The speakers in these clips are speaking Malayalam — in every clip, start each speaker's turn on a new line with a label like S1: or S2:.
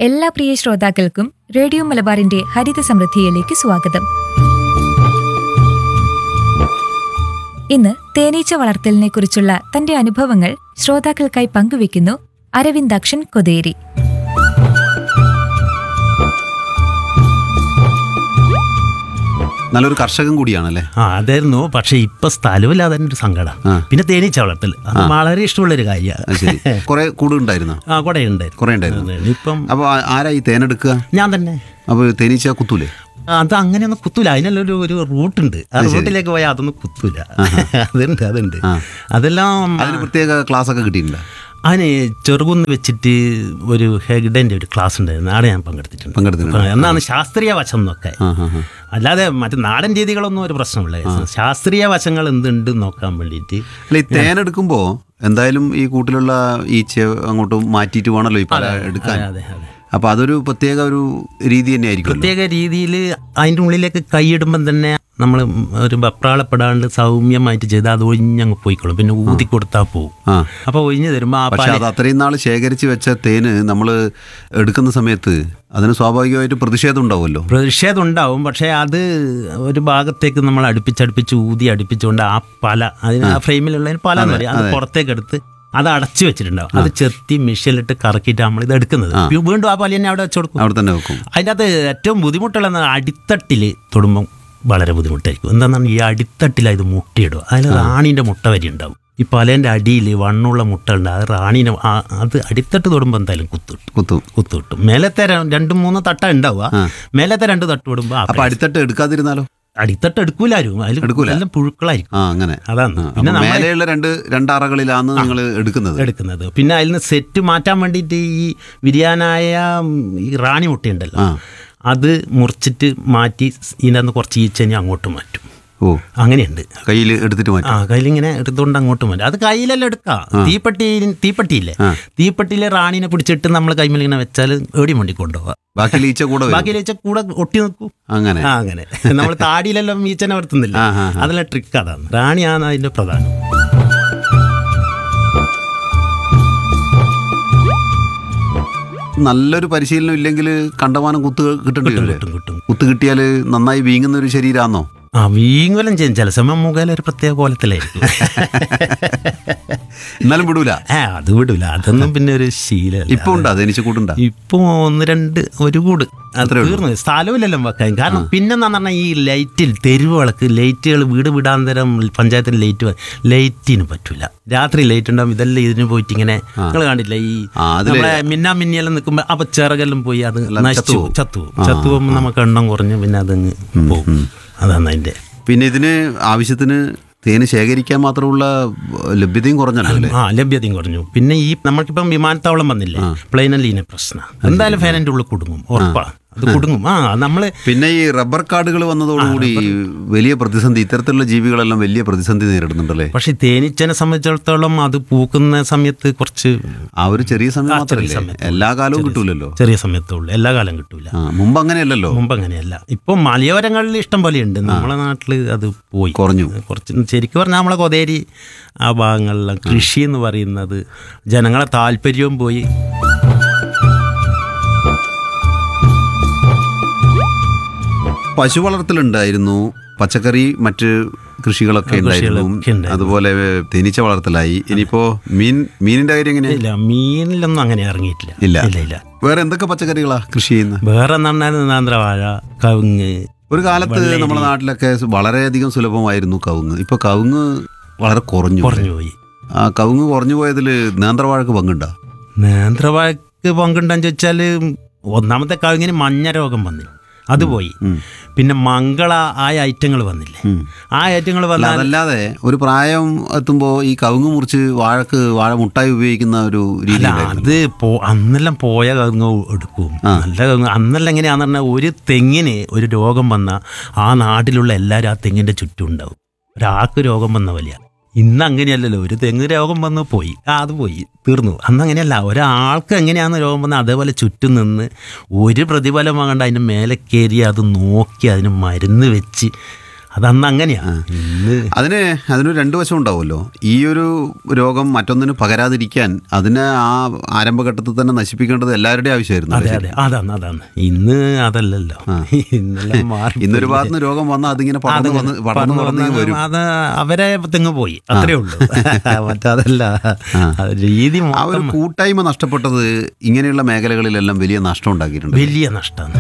S1: എല്ലാ പ്രിയ ശ്രോതാക്കൾക്കും റേഡിയോ മലബാറിന്റെ ഹരിത സമൃദ്ധിയിലേക്ക് സ്വാഗതം ഇന്ന് തേനീച്ച വളർത്തലിനെ കുറിച്ചുള്ള തന്റെ അനുഭവങ്ങൾ ശ്രോതാക്കൾക്കായി പങ്കുവെക്കുന്നു അരവിന്ദാക്ഷൻ കൊതേരി
S2: നല്ലൊരു കർഷകൻ കൂടിയാണല്ലേ
S3: ആ അതായിരുന്നു പക്ഷെ ഇപ്പൊ സ്ഥലമില്ലാതെ തന്നെ ഒരു സങ്കടം
S2: ആ.
S3: പിന്നെ തേനീച്ച വളർത്തൽ അത് വളരെ ഇഷ്ടമുള്ളൊരു
S2: അത്
S3: കാര്യമാണ്
S2: ശരി കുറെ കൂട് ഉണ്ടായിരുന്നോ
S3: ആ കുറെ ഉണ്ടായിരുന്നു
S2: കുറെ ഉണ്ടായിരുന്നു
S3: അതെ, ഇപ്പം
S2: അപ്പൊ ആ- ആരാ ഈ തേനെടുക്കുക
S3: ഞാൻ തന്നെ
S2: അപ്പൊ തേനീച്ച കുത്തൂലേ
S3: അത് അങ്ങനെയൊന്നും കുത്തൂല അതിനെല്ലാം ഒരു ഒരു റൂട്ടുണ്ട് ആ റൂട്ടിലേക്ക് പോയാൽ അതൊന്നും കുത്തൂല അതുണ്ട് അതുണ്ട്
S2: ആ.
S3: അതെല്ലാം
S2: അതിന് പ്രത്യേക ക്ലാസ് ഒക്കെ കിട്ടിയിട്ടുണ്ട്
S3: അതിന് ചെറുകുന്ന് വെച്ചിട്ട് ഒരു ഹെഗ്ഡൻ്റെ ഒരു ക്ലാസ് ഉണ്ടായിരുന്നു അവിടെ ഞാൻ പങ്കെടുത്തിട്ടുണ്ട്
S2: പങ്കെടുത്തിട്ടുണ്ട്.
S3: ആ, എന്നാണ് ശാസ്ത്രീയ വശം എന്നൊക്കെ
S2: ആ ആ ആ.
S3: അല്ലാതെ മറ്റു നാടൻ രീതികളൊന്നും ഒരു പ്രശ്നമില്ല ശാസ്ത്രീയ വശങ്ങൾ എന്തുണ്ട് നോക്കാൻ വേണ്ടിയിട്ട്
S2: അല്ല ഈ തേനെടുക്കുമ്പോ എന്തായാലും ഈ കൂട്ടിലുള്ള ഈച്ച അങ്ങോട്ട് മാറ്റിയിട്ട് വേണമല്ലോ ഈ പല എടുക്കാൻ
S3: അതെ അതെ
S2: അപ്പൊ അതൊരു പ്രത്യേക ഒരു രീതി തന്നെ ആയിരിക്കുമല്ലോ
S3: പ്രത്യേക രീതിയിൽ അതിൻ്റെ ഉള്ളിലേക്ക് കൈയിടുമ്പം തന്നെ നമ്മൾ ഒരു വെപ്രാളപ്പെടാണ്ട് സൗമ്യമായിട്ട് ചെയ്താൽ അത് ഒഴിഞ്ഞങ്ങ് പോയിക്കോളും പിന്നെ ഊതി കൊടുത്താൽ പോവും
S2: ആ
S3: അപ്പോൾ ഒഴിഞ്ഞു തരുമ്പോൾ ആ
S2: പക്ഷെ
S3: പാല്
S2: അത് അത്രയും നാൾ ശേഖരിച്ച് വെച്ച തേന് നമ്മൾ എടുക്കുന്ന സമയത്ത് അതിന് സ്വാഭാവികമായിട്ട് പ്രതിഷേധം ഉണ്ടാവുമല്ലോ
S3: പ്രതിഷേധം ഉണ്ടാവും പക്ഷേ അത് ഒരു ഭാഗത്തേക്ക് നമ്മൾ അടുപ്പിച്ചടുപ്പിച്ച് ഊതി അടുപ്പിച്ചുകൊണ്ട് ആ പല അതിന് ആ ഫ്രെയിമിലുള്ളതിന് പല എന്ന് പറയും അത് പുറത്തേക്ക് എടുത്ത് അത് അടച്ചു വെച്ചിട്ടുണ്ടാവും അത് ചെത്തി മിഷ്യലിട്ട് കറക്കിയിട്ട് നമ്മൾ ഇത് എടുക്കുന്നത് വീണ്ടും ആ പല തന്നെ അവിടെ വെച്ച് കൊടുക്കും
S2: അവിടെ തന്നെ വെക്കും
S3: അതിൻ്റെ അകത്ത് ഏറ്റവും ബുദ്ധിമുട്ടുള്ള അടിത്തട്ടിൽ തൊടുമ്പം വളരെ ബുദ്ധിമുട്ടായിരിക്കും എന്താണെന്നാണ് ഈ അടിത്തട്ടിൽ ഇത് മുട്ടയിടുക അതിൽ റാണീൻ്റെ മുട്ട വരി ഉണ്ടാവും ഈ പലേൻ്റെ അടിയിൽ വണ്ണുള്ള മുട്ട ഉണ്ട് അത് റാണീനെ ആ- അത് അടിത്തട്ട് തൊടുമ്പോൾ എന്തായാലും കുത്തിട്ടു
S2: കുത്തും
S3: കുത്തിട്ടും മേലത്തെ ര- രണ്ടും മൂന്നും തട്ട ഉണ്ടാവുക മേലത്തെ രണ്ട് തട്ട് വിടുമ്പോൾ
S2: അപ്പൊ അടിത്തട്ട് എടുക്കാതിരുന്നാലോ
S3: അടിത്തട്ട് എടുക്കൂലാരും അതിൽ
S2: എടുക്കൂല.
S3: എല്ലാം പുഴുക്കളായിരിക്കും
S2: ആ അങ്ങനെ
S3: അതാണ്
S2: ആ,
S3: പിന്നെ
S2: അപ്പൊ
S3: നമ്മൾ
S2: മേലെയുള്ള രണ്ട് രണ്ടറകളിലാണ് നിങ്ങൾ എടുക്കുന്നത്
S3: എടുക്കുന്നത് പിന്നെ അതിൽ നിന്ന് സെറ്റ് മാറ്റാൻ വേണ്ടിയിട്ട് ഈ വിരിയാനായ ഉം, ഈ റാണി മുട്ടയുണ്ടല്ലോ അത് മുറിച്ചിട്ട് മാറ്റി ഇതിനകത്ത് കുറച്ച് ഈച്ചനെ അങ്ങോട്ട് മാറ്റും
S2: ഓ
S3: അങ്ങനെയുണ്ട്
S2: കയ്യിൽ എടുത്തിട്ട്
S3: ആ
S2: മാറ്റാം
S3: കയ്യിലിങ്ങനെ എടുത്തുകൊണ്ട് അങ്ങോട്ട് മാറ്റും അത് കയ്യിലെല്ലാം എടുക്കാം തീപ്പെട്ടി തീപ്പെട്ടിയില്ലേ തീപ്പെട്ടിയിലെ റാണീനെ പിടിച്ചിട്ട് നമ്മൾ കൈമേൽ ഇങ്ങനെ വെച്ചാൽ ഏടി മണ്ടി കൊണ്ടുപോകാം
S2: ബാക്കി ഈച്ച കൂടെ വരും
S3: ബാക്കി ഈച്ച കൂടെ ഒട്ടി നിൽക്കും
S2: അങ്ങനെ
S3: ആ അങ്ങനെ നമ്മൾ താടിയിലെല്ലാം ഈച്ചനെ വർത്തുന്നില്ല
S2: ആ, ആ,
S3: അതെല്ലാം ട്രിക്ക് അതാണ് റാണിയാണ് അതിന്റെ പ്രധാനം
S2: നല്ലൊരു പരിശീലനം ഇല്ലെങ്കിൽ കണ്ടമാനം കുത്ത് കിട്ടേണ്ടി വരില്ലേ
S3: കിട്ടും കിട്ടും
S2: കുത്ത് കിട്ടിയാൽ നന്നായി വീങ്ങുന്ന ഒരു ശരീരമാണോ
S3: ആ വീങ്ങലം ചെയ്യും ചില സമയം മുഖേല ഒരു പ്രത്യേക കോലത്തിലായിരിക്കും
S2: എന്നാലും വിടൂല
S3: ഏ അത് വിടൂല അതൊന്നും പിന്നെ ഒരു ശീലമല്ല
S2: ഇപ്പൊ ഉണ്ടാ തേനീച്ച കൂട്ടുണ്ടാ
S3: ഇപ്പൊ ഒന്ന് രണ്ട് ഒരു കൂട് അത് തീർന്നു സ്ഥലമില്ലല്ലോ വെക്കാൻ കാരണം പിന്നെന്ന് പറഞ്ഞാൽ ഈ ലൈറ്റിൽ തെരുവ് വിളക്ക് ലൈറ്റുകൾ വീട് വിടാന്തരം പഞ്ചായത്തിന് ലൈറ്റ് ലൈറ്റിന് പറ്റൂല രാത്രി ലൈറ്റ് ഉണ്ടാവും ഇതെല്ലാം ഇതിന് പോയിട്ട് ഇങ്ങനെ നിങ്ങൾ കണ്ടില്ല ഈ
S2: ആ, അതില്
S3: നമ്മളെ മിന്നാ മിന്നിയെല്ലാം നിൽക്കുമ്പോൾ അപ്പൊ ചിറകെല്ലാം പോയി അത് നശിച്ചു
S2: ചത്തുപോകും.
S3: ചത്തു ചത്തു പോകുമ്പോൾ നമുക്ക് എണ്ണം കുറഞ്ഞ് പിന്നെ അതങ്ങ് പോകും അതാണ് അതിന്റെ
S2: പിന്നെ ഇതിന് ആവശ്യത്തിന് തേന് ശേഖരിക്കാൻ മാത്രമുള്ള ലഭ്യതയും കുറഞ്ഞല്ലോ അല്ലേ
S3: ആ ലഭ്യതയും കുറഞ്ഞു പിന്നെ ഈ നമ്മൾക്കിപ്പം വിമാനത്താവളം വന്നില്ലേ പ്ലെയിനല്ലീനെ പ്രശ്നം എന്തായാലും ഫാനിന്റെ ഉള്ളിൽ കുടുങ്ങും ഉറപ്പാ അത് കുടുങ്ങും ആ നമ്മള്
S2: പിന്നെ ഈ റബ്ബർ കാർഡുകൾ വന്നതോടുകൂടി വലിയ പ്രതിസന്ധി ഇത്തരത്തിലുള്ള ജീവികളെല്ലാം വലിയ പ്രതിസന്ധി നേരിടുന്നുണ്ടല്ലേ
S3: പക്ഷെ തേനീച്ചനെ സംബന്ധിച്ചിടത്തോളം അത് പൂക്കുന്ന സമയത്ത് കുറച്ച്
S2: ആ ഒരു ചെറിയ സമയം മാത്രമല്ലേ
S3: സമയത്ത്
S2: എല്ലാ കാലവും കിട്ടൂലല്ലോ
S3: ചെറിയ സമയത്തേ ഉള്ളൂ എല്ലാ കാലം കിട്ടൂല
S2: ആ മുമ്പ് അങ്ങനെയല്ലല്ലോ
S3: മുമ്പ് അങ്ങനെയല്ല ഇപ്പൊ മലയോരങ്ങളിൽ ഇഷ്ടം പോലെയുണ്ട് നമ്മളെ നാട്ടിൽ അത് പോയി
S2: കുറഞ്ഞു
S3: കുറച്ച് ശരിക്കും പറഞ്ഞാൽ നമ്മളെ കൊതേരി ആ ഭാഗങ്ങളിലും കൃഷി എന്ന് പറയുന്നത് ജനങ്ങളെ താല്പര്യവും പോയി
S2: പശു വളർത്തലുണ്ടായിരുന്നു പച്ചക്കറി മറ്റ് കൃഷികളൊക്കെ ഉണ്ടായിരുന്നു
S3: കൃഷികളൊക്കെ ഉണ്ടായിരുന്നു.
S2: അതുപോലെ തേനീച്ച വളർത്തലായി ഇനിയിപ്പോ മീൻ മീനിന്റെ കാര്യം എങ്ങനെയാ
S3: ഇല്ല മീനിലൊന്നും അങ്ങനെ ഇറങ്ങിയിട്ടില്ല
S2: ഇല്ല.
S3: ഇല്ല ഇല്ല
S2: വേറെ എന്തൊക്കെ പച്ചക്കറികളാ കൃഷി ചെയ്യുന്നത്
S3: വേറെ നന്നായി നേന്ത്രവാഴ കവുങ്ങ്
S2: ഒരു കാലത്ത് നമ്മുടെ നാട്ടിലൊക്കെ വളരെയധികം സുലഭമായിരുന്നു കവുങ്ങ് ഇപ്പൊ കവുങ്ങ് വളരെ കുറഞ്ഞു
S3: കുറഞ്ഞു പോയി
S2: ആ കവുങ്ങ് കുറഞ്ഞു പോയതിൽ നേന്ത്രവാഴക്ക് പങ്കുണ്ടോ
S3: നേന്ത്രവാഴക്ക് പങ്കുണ്ടെന്ന് ചോദിച്ചാൽ ഒന്നാമത്തെ കവുങ്ങിന് മഞ്ഞ രോഗം വന്നില്ല അത് പോയി പിന്നെ മംഗള ആ ഐറ്റങ്ങൾ വന്നില്ലേ ആ ഐറ്റങ്ങൾ
S2: അല്ല
S3: വന്നാൽ
S2: അതല്ലാതെ ഒരു പ്രായം എത്തുമ്പോൾ ഈ കവുങ്ങ് മുറിച്ച് വാഴക്ക് വാഴ മുട്ടായി ഉപയോഗിക്കുന്ന ഒരു രീതി
S3: അല്ല
S2: ഉണ്ടായിരുന്നു.
S3: അത് പോ അന്നെല്ലാം പോയ കവുങ്ങ് എടുക്കും നല്ല കവുങ്ങ് അന്നെല്ലാം എങ്ങനെയാന്ന് പറഞ്ഞാൽ ഒരു തെങ്ങിന് ഒരു രോഗം വന്നാൽ ആ നാട്ടിലുള്ള എല്ലാവരും ആ തെങ്ങിൻ്റെ ചുറ്റും ഉണ്ടാവും ഒരാൾക്ക് രോഗം വന്ന വലിയ ഇന്ന് അങ്ങനെയല്ലല്ലോ ഒരു തെങ്ങ് രോഗം വന്ന് പോയി ആ അത് പോയി തീർന്നു അന്ന് അങ്ങനെയല്ല ഒരാൾക്ക് എങ്ങനെയാണെന്ന് രോഗം വന്നാൽ അതേപോലെ ചുറ്റും നിന്ന് ഒരു പ്രതിഫലം വാങ്ങണ്ട അതിൻ്റെ മേലെ കയറി അത് നോക്കി അതിന് മരുന്ന് വെച്ച് അതന്ന് അങ്ങനെയാ ഇന്ന്
S2: അതിന് അതിനൊരു രണ്ട് വശം ഉണ്ടാവുമല്ലോ ഈ ഒരു രോഗം മറ്റൊന്നിന് പകരാതിരിക്കാൻ അതിനെ ആ ആരംഭഘട്ടത്തിൽ തന്നെ നശിപ്പിക്കേണ്ടത് എല്ലാവരുടെയും ആവശ്യമായിരുന്നു
S3: അതെ അതെ അതാണ് അതാണ് ഇന്ന് അതല്ലല്ലോ ഇന്നെല്ലാം മാറി
S2: ഇന്നൊരു ഭാഗത്ത് നിന്ന് രോഗം വന്നാൽ അതിങ്ങനെ പടർന്ന് വന്ന് പടർന്ന് പടർന്ന് വരും
S3: അത് അവരെ തെങ്ങ് പോയി അത്രേ ഉള്ളൂ മറ്റതല്ല അത് രീതി
S2: ആ ഒരു
S3: മൊത്തം
S2: കൂട്ടായ്മ നഷ്ടപ്പെട്ടത് ഇങ്ങനെയുള്ള മേഖലകളിലെല്ലാം വലിയ നഷ്ടം ഉണ്ടാക്കിയിട്ടുണ്ട്
S3: വലിയ നഷ്ടമാണ്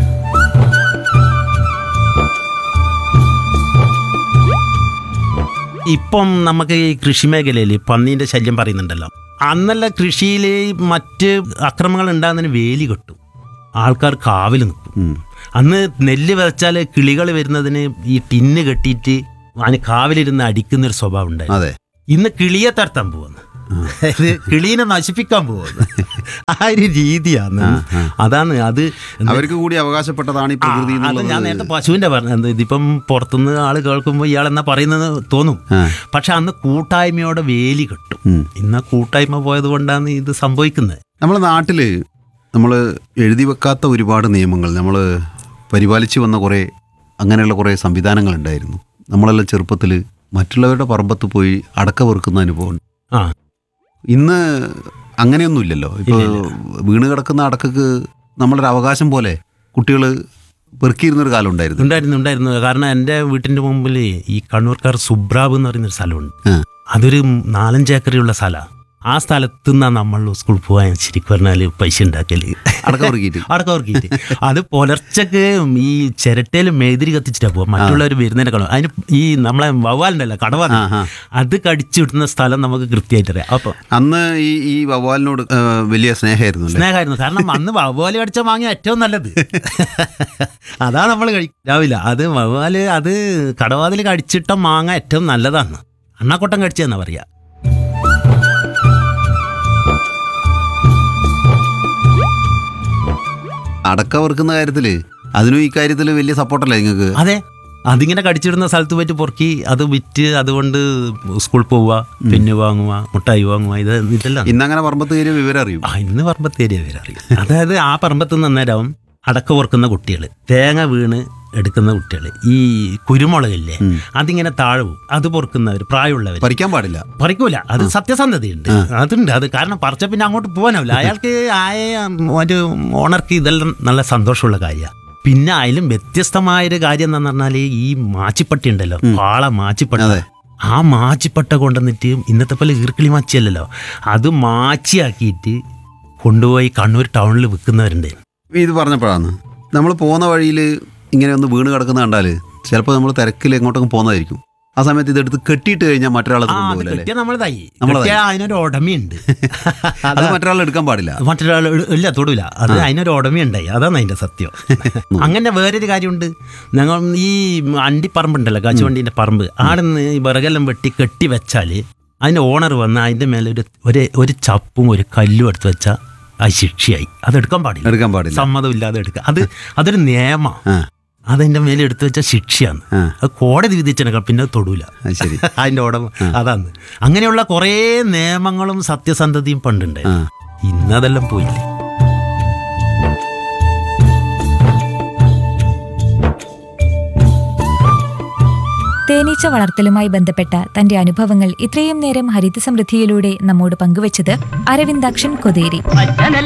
S3: ഇപ്പം നമുക്ക് ഈ കൃഷി മേഖലയിൽ പന്നീൻ്റെ ശല്യം പറയുന്നുണ്ടല്ലോ അന്നല്ല കൃഷിയിൽ മറ്റ് അക്രമങ്ങൾ ഉണ്ടാകുന്നതിന് വേലി കെട്ടും ആൾക്കാർ കാവിൽ നിൽക്കും
S2: ഉം.
S3: അന്ന് നെല്ല് വിതച്ചാൽ കിളികൾ വരുന്നതിന് ഈ ടിന്ന് കെട്ടിയിട്ട് അതിന് കാവിലിരുന്ന് അടിക്കുന്നൊരു സ്വഭാവം ഉണ്ടായി
S2: അതെ
S3: ഇന്ന് കിളിയെ തരത്താൻ പോകുന്നു ഇത് കിളീനെ നശിപ്പിക്കാൻ പോകുന്നു ആ ഒരു രീതിയാണ് അതാണ് അത്
S2: അവർക്ക് കൂടി അവകാശപ്പെട്ടതാണ് ഈ
S3: ആ,
S2: പ്രകൃതി
S3: അത്
S2: എന്നുള്ളത്
S3: ഞാൻ നേരത്തെ പശുവിന്റെ പറഞ്ഞത് ഇതിപ്പം പുറത്തുനിന്ന് ആള് കേൾക്കുമ്പോൾ ഇയാൾ എന്നാ പറയുന്നത് തോന്നും
S2: ആ.
S3: പക്ഷെ അന്ന് കൂട്ടായ്മയോടെ വേലി കിട്ടും
S2: ഉം.
S3: ഇന്ന് ആ കൂട്ടായ്മ പോയത് കൊണ്ടാണ് ഇത് സംഭവിക്കുന്നത്
S2: നമ്മളെ നാട്ടിൽ നമ്മൾ എഴുതി വെക്കാത്ത ഒരുപാട് നിയമങ്ങൾ നമ്മൾ പരിപാലിച്ചു വന്ന കുറേ അങ്ങനെയുള്ള കുറേ സംവിധാനങ്ങളുണ്ടായിരുന്നു നമ്മളെല്ലാം ചെറുപ്പത്തിൽ മറ്റുള്ളവരുടെ പറമ്പത്ത് പോയി അടക്ക വെറുക്കുന്ന അനുഭവം
S3: ആ
S2: ഇന്ന് അങ്ങനെയൊന്നുമില്ലല്ലോ ഇപ്പോൾ വീണ് കിടക്കുന്ന അടക്കക്ക് നമ്മളൊരു അവകാശം പോലെ കുട്ടികൾ പെറുക്കിയിരുന്നൊരു കാലം ഉണ്ടായിരുന്നു
S3: ഉണ്ടായിരുന്നു ഉണ്ടായിരുന്നു കാരണം എൻ്റെ വീട്ടിൻ്റെ മുമ്പിൽ ഈ കണ്ണൂർക്കാർ സുബ്രാബ് എന്ന് പറയുന്നൊരു സ്ഥലമുണ്ട്
S2: ആ.
S3: അതൊരു നാലഞ്ച് ഏക്കറിയുള്ള സ്ഥലമാണ് ആ സ്ഥലത്ത് നിന്നാണ് നമ്മൾ സ്കൂളിൽ പോകാൻ ശരിക്കും പറഞ്ഞാൽ പൈസ ഉണ്ടാക്കല്
S2: അടക്ക പെറുക്കിയിട്ട്
S3: അടക്കം ഉറക്കിയിട്ട് അത് പുലർച്ചക്ക് ഈ ചിരട്ടയിൽ മെഴുതിരി കത്തിച്ചിട്ടാ പോവാ മറ്റുള്ളവർ വരുന്നതിനെ കാണും അതിന് ഈ നമ്മളെ വവ്വാലുണ്ടല്ലോ കടവ
S2: ആ, ആ.
S3: അത് കടിച്ചു വിട്ടുന്ന സ്ഥലം നമുക്ക് കൃത്യമായിട്ട് അറിയാം അപ്പൊ
S2: അന്ന് ഈ ഈ വവ്വാലിനോട് ആ, വലിയ സ്നേഹമായിരുന്നു അല്ലേ
S3: സ്നേഹമായിരുന്നു കാരണം അന്ന് വവ്വാല് കടിച്ച മാങ്ങ ഏറ്റവും നല്ലത് അതാ നമ്മൾ കഴിക്കും രാവിലെ അത് വവ്വാല് അത് കടവാതിൽ കടിച്ചിട്ട മാങ്ങ ഏറ്റവും നല്ലതാണ് അണ്ണാക്കൊട്ടം കടിച്ചതെന്നാ പറയാ
S2: അടക്ക വെറുക്കുന്ന കാര്യത്തിൽ അതിനും ഈ കാര്യത്തിൽ വലിയ സപ്പോർട്ടല്ലേ നിങ്ങൾക്ക്
S3: അതെ അതിങ്ങനെ കടിച്ചിടുന്ന സ്ഥലത്ത് പോയിട്ട് പൊറുക്കി അത് വിറ്റ് അതുകൊണ്ട് സ്കൂളിൽ പോവുക പെന്ന് വാങ്ങുക മുട്ടായി വാങ്ങുക ഇത് ഇതെല്ലാം
S2: ഇന്നങ്ങനെ പറമ്പത്ത് കയറിയ വിവരം അറിയും
S3: ആ ഇന്ന് പറമ്പത്ത് ഏരിയ വരറിയും അതായത് ആ പറമ്പത്ത് നിന്ന് അന്നേരം അടക്ക പൊറുക്കുന്ന കുട്ടികൾ തേങ്ങ വീണ് എടുക്കുന്ന കുട്ടികൾ ഈ കുരുമുളകില്ലേ അതിങ്ങനെ താഴവും അത് പൊറുക്കുന്നവർ പ്രായമുള്ളവർ
S2: പറിക്കാൻ പാടില്ല
S3: പറിക്കൂല അത് സത്യസന്ധതയുണ്ട് അതുണ്ട് അത് കാരണം പറിച്ച പിന്നെ അങ്ങോട്ട് പോകാനാവില്ല അയാൾക്ക് ആയ ഒരു ഓണർക്ക് ഇതെല്ലാം നല്ല സന്തോഷമുള്ള കാര്യമാണ് പിന്നെ അതിലും വ്യത്യസ്തമായൊരു കാര്യം എന്താന്ന് പറഞ്ഞാൽ ഈ മാച്ചിപ്പട്ടി ഉണ്ടല്ലോ പാള മാച്ചിപ്പട്ട
S2: അതെ.
S3: ആ മാച്ചിപ്പട്ട കൊണ്ടുവന്നിട്ട് ഇന്നത്തെ പോലെ ഈർക്കിളി മാച്ചിയല്ലല്ലോ അത് മാച്ചിയാക്കിയിട്ട് കൊണ്ടുപോയി കണ്ണൂർ ടൗണിൽ വിൽക്കുന്നവരുണ്ട്
S2: ഇത് പറഞ്ഞപ്പോഴാണ് നമ്മൾ പോകുന്ന വഴിയിൽ ഇങ്ങനെ ഒന്ന് വീണ് കിടക്കുന്ന കണ്ടാൽ ചിലപ്പോൾ നമ്മൾ തിരക്കിൽ എങ്ങോട്ടൊക്കെ പോകുന്നതായിരിക്കും ആ സമയത്ത് ഇതെടുത്ത് കെട്ടിയിട്ട് കഴിഞ്ഞാൽ മറ്റൊരാളത്
S3: ആ അത്
S2: കൊണ്ടുപോകില്ല അല്ലേ
S3: കെട്ടിയ നമ്മളതായി
S2: നമ്മളതായി.
S3: കെട്ടിയ അതിനൊരു ഉടമയുണ്ട്
S2: അത് മറ്റൊരാൾ എടുക്കാൻ പാടില്ല
S3: മറ്റൊരാൾ ഇല്ല തൊടില്ല അത് അതിനൊരു ഉടമയുണ്ടായി അതാണ് അതിന്റെ സത്യം അങ്ങനെ വേറൊരു കാര്യമുണ്ട് ഞങ്ങൾ ഈ അണ്ടിപ്പറമ്പുണ്ടല്ലോ കാച്ചുവണ്ടീൻ്റെ പറമ്പ് ആടെ നിന്ന് ഈ വിറകെല്ലാം വെട്ടി കെട്ടി വെച്ചാൽ അതിൻ്റെ ഓണർ വന്ന് അതിൻ്റെ മേലെ ഒരു ഒരു ഒരു ചപ്പും ഒരു കല്ലും എടുത്ത് വെച്ചാൽ അത് ശിക്ഷയായി അതെടുക്കാൻ പാടില്ല
S2: എടുക്കാൻ പാടില്ല
S3: സമ്മതമില്ലാതെ എടുക്കുക അത് അതൊരു നിയമമാണ്
S2: ആ
S3: അതിൻ്റെ മേലെ എടുത്തു വെച്ച ശിക്ഷയാണ്
S2: ആ.
S3: അത് കോടതി വിധിച്ചെടുക്കാം പിന്നെ അത് തൊടൂല
S2: അത് ശരി
S3: അതിൻ്റെ ഉടമ അതാണ് അങ്ങനെയുള്ള കുറേ നിയമങ്ങളും സത്യസന്ധതയും പണ്ടുണ്ട്
S2: ആ
S3: ഇന്നതെല്ലാം പോയില്ലേ
S1: തേനീച്ച വളർത്തലുമായി ബന്ധപ്പെട്ട തന്റെ അനുഭവങ്ങൾ ഇത്രയും നേരം ഹരിത സമൃദ്ധിയിലൂടെ നമ്മോട് പങ്കുവച്ചത് അരവിന്ദാക്ഷൻ കൊതേരി
S4: പച്ചനെല്ല